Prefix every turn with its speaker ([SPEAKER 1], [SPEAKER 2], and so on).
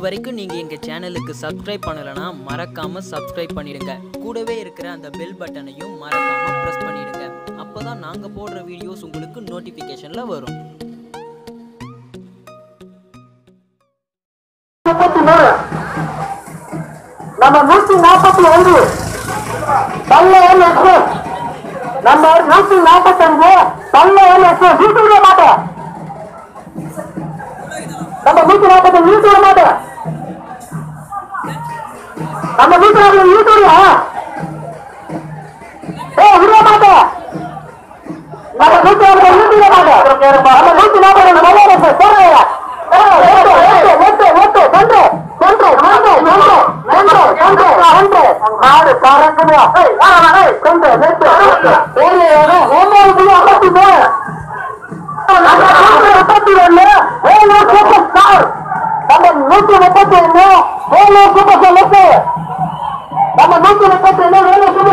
[SPEAKER 1] வரைக்கும் நீங்கள் எங்கள் சேனலுக்கு சப்ஸ்கிரைப் பண்ணலைன்னா மறக்காமல் சப்ஸ்கிரைப் பண்ணிடுங்க கூடவே இருக்கிற அந்த பெல் பட்டனையும் மறக்காமல் ப்ரெஸ் பண்ணிடுங்க அப்போ தான் நாங்கள் போடுற வீடியோஸ் உங்களுக்கு நோட்டிஃபிகேஷனில் வரும்
[SPEAKER 2] முப்பத்தி மூணு நம்ம நூத்தி நாற்பத்தி ஐந்து பல்லையன் எக்ஸ்பிரஸ் நம்ம நூத்தி நாற்பத்தி அஞ்சு பல்லையன் எக்ஸ்பிரஸ் வீட்டு விட மாட்டேன் நம்ம நூத்தி நாற்பத்தி அஞ்சு வீட்டு விட மாட்டேன் நம்ம நூத்தி நாற்பத்தி வீட்டு விடியா ஏ விட மாட்டேன் நம்ம நூத்தி நாற்பத்தி வீட்டு விட மாட்டேன் நம்ம நூத்தி நாற்பத்தி அஞ்சு பல்லையன் எக்ஸ்பிரஸ் போடுறேன் நாடு பறக்குதா முப்பத்தி ஒண்ணு ஏழு சூப்பர் ஸ்டார் நம்ம நூத்தி முப்பத்தி ஒண்ணு ஏழு சூப்பர் ஸ்டார் நம்ம நூத்தி முப்பத்தி ஒண்ணு ஏழு சூப்பர்